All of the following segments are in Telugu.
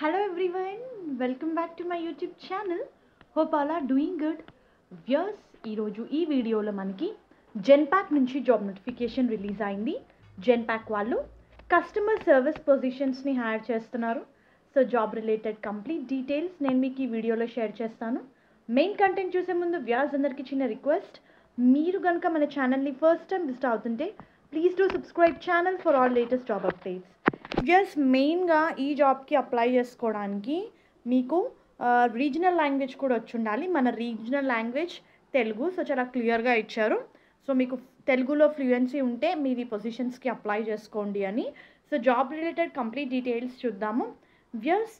Hello everyone, welcome back to my YouTube channel. Hope all are doing good. Views ఈరోజు ఈ వీడియోలో మనకి జెన్పాక్ నుంచి జాబ్ నోటిఫికేషన్ రిలీజ్ అయింది జెన్పాక్ వాళ్ళు కస్టమర్ సర్వీస్ పొజిషన్స్ని హైర్ చేస్తున్నారు so job related complete details నేను మీకు ఈ వీడియోలో షేర్ చేస్తాను మెయిన్ కంటెంట్ చూసే ముందు వ్యాస్ అందరికీ చిన్న రిక్వెస్ట్ మీరు కనుక మన ఛానల్ని ఫస్ట్ టైం విజిట్ అవుతుంటే please do subscribe channel for all latest job updates just మెయిన్గా ఈ జాబ్కి అప్లై చేసుకోవడానికి మీకు రీజనల్ లాంగ్వేజ్ కూడా వచ్చి ఉండాలి మన రీజనల్ లాంగ్వేజ్ తెలుగు సో చాలా క్లియర్గా ఇచ్చారు సో మీకు తెలుగులో ఫ్లూయెన్సీ ఉంటే మీరు ఈ పొజిషన్స్కి అప్లై చేసుకోండి అని so job related complete details చూద్దాము views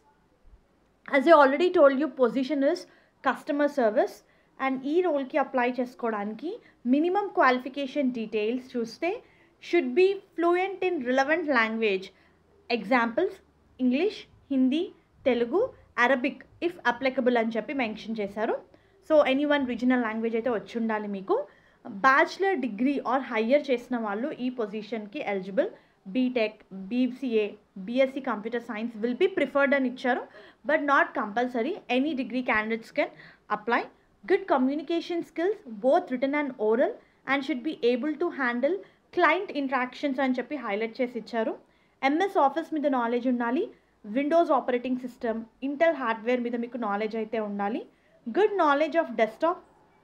as I already told you position is customer service and ఈ రోల్కి అప్లై చేసుకోవడానికి మినిమం క్వాలిఫికేషన్ డీటెయిల్స్ చూస్తే should be fluent in relevant language examples English Hindi Telugu Arabic if applicable అని చెప్పి మెన్షన్ చేశారు so any one regional language అయితే వచ్చి ఉండాలి మీకు బ్యాచిలర్ డిగ్రీ ఆర్ హయ్యర్ చేసిన వాళ్ళు ఈ పొజిషన్కి eligible BTech BCA BSc computer science will be preferred అని ఇచ్చారు but not compulsory any degree candidates can apply good communication skills both written and oral and should be able to handle client interactions అని చెప్పి హైలైట్ చేసి ఇచ్చారు ఎంఎస్ ఆఫీస్ మీద నాలెడ్జ్ ఉండాలి Windows operating system Intel hardware మీద మీకు నాలెడ్జ్ అయితే ఉండాలి good knowledge of desktop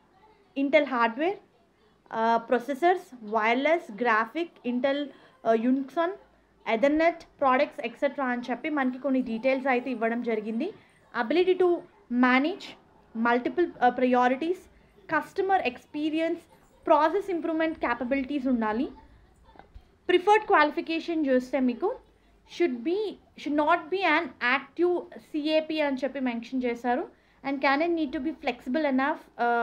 Intel hardware processors wireless graphic Intel యున్క్సన్ ఎథర్నెట్ ప్రోడక్ట్స్ ఎక్సెట్రా అని చెప్పి మనకి కొన్ని డీటెయిల్స్ అయితే ఇవ్వడం జరిగింది ability to manage multiple priorities customer experience process improvement capabilities ఉండాలి ప్రిఫర్డ్ క్వాలిఫికేషన్ చూస్తే మీకు should be should not be and active CAP అని చెప్పి మెన్షన్ చేశారు and can and need to be flexible enough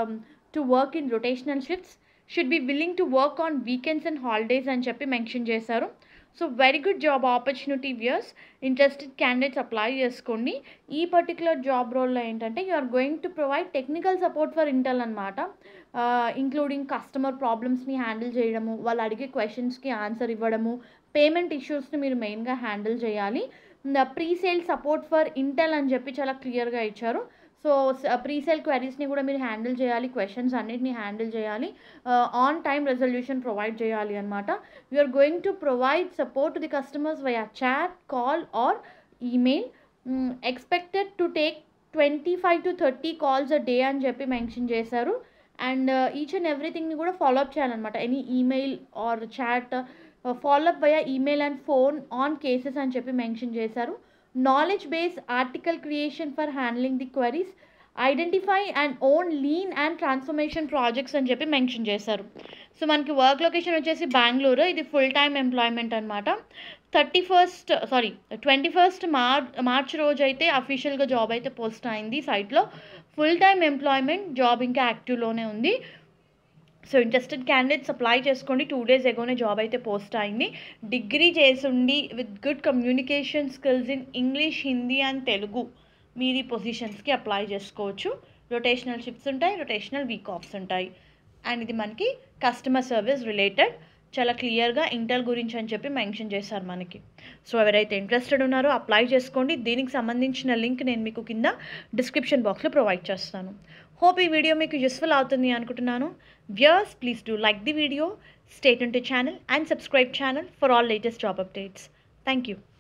to work in rotational shifts should be willing to work on weekends and holidays అని చెప్పి మెన్షన్ చేశారు so very good job opportunity views interested candidates apply చేసుకోండి ఈ పర్టికులర్ జాబ్ రోల్లో ఏంటంటే you are going to provide technical support for Intel అనమాట ఇంక్లూడింగ్ కస్టమర్ ప్రాబ్లమ్స్ని హ్యాండిల్ చేయడము వాళ్ళు అడిగే క్వశ్చన్స్కి ఆన్సర్ ఇవ్వడము పేమెంట్ ఇష్యూస్ని మీరు మెయిన్గా హ్యాండిల్ చేయాలి pre sale support for Intel అని చెప్పి చాలా క్లియర్గా ఇచ్చారు సో ప్రీ సేల్ క్వైరీస్ని కూడా మీరు హ్యాండిల్ చేయాలి క్వశ్చన్స్ అన్నిటిని హ్యాండిల్ చేయాలి ఆన్ టైమ్ రెజల్యూషన్ ప్రొవైడ్ చేయాలి అనమాట you are going to provide support to the customers via chat call or email expected to take twenty five to thirty calls a day అని చెప్పి మెన్షన్ చేశారు అండ్ ఈచ్ అండ్ ఎవ్రీథింగ్ని కూడా ఫాలోఅప్ చేయాలన్నమాట any email or chat follow up via email and phone on cases అని చెప్పి మెన్షన్ చేశారు knowledge base article creation for handling the queries identify and own lean and transformation projects అని చెప్పి మెన్షన్ చేశారు సో మనకి వర్క్ లొకేషన్ వచ్చేసి బెంగళూరు ఇది ఫుల్ టైమ్ ఎంప్లాయ్మెంట్ అనమాట thirty first sorry twenty first మార్ మార్చ్ రోజు అయితే అఫీషియల్గా జాబ్ అయితే పోస్ట్ అయింది సైట్లో ఫుల్ టైమ్ ఎంప్లాయ్మెంట్ జాబ్ ఇంకా యాక్టివ్లోనే ఉంది సో ఇంట్రెస్టెడ్ క్యాండిడేట్స్ అప్లై చేసుకోండి టూ డేస్ ఎగోనే జాబ్ అయితే పోస్ట్ అయింది డిగ్రీ చేసుండి with good communication skills in English Hindi and Telugu మీరు ఈ పొజిషన్స్కి అప్లై చేసుకోవచ్చు రొటేషనల్ షిఫ్ట్స్ ఉంటాయి రొటేషనల్ వీక్ ఆఫ్స్ ఉంటాయి అండ్ ఇది మనకి కస్టమర్ సర్వీస్ రిలేటెడ్ చాలా క్లియర్గా ఇంటెల్ గురించి అని చెప్పి మెన్షన్ చేశారు మనకి సో ఎవరైతే ఇంట్రెస్టెడ్ ఉన్నారో అప్లై చేసుకోండి దీనికి సంబంధించిన లింక్ నేను మీకు కింద డిస్క్రిప్షన్ బాక్స్లో ప్రొవైడ్ చేస్తాను హోప్ ఈ వీడియో మీకు యూస్ఫుల్ అవుతుంది అనుకుంటున్నాను viewers please do like the video స్టేట్ ఉంటే channel and subscribe channel for all latest job updates thank you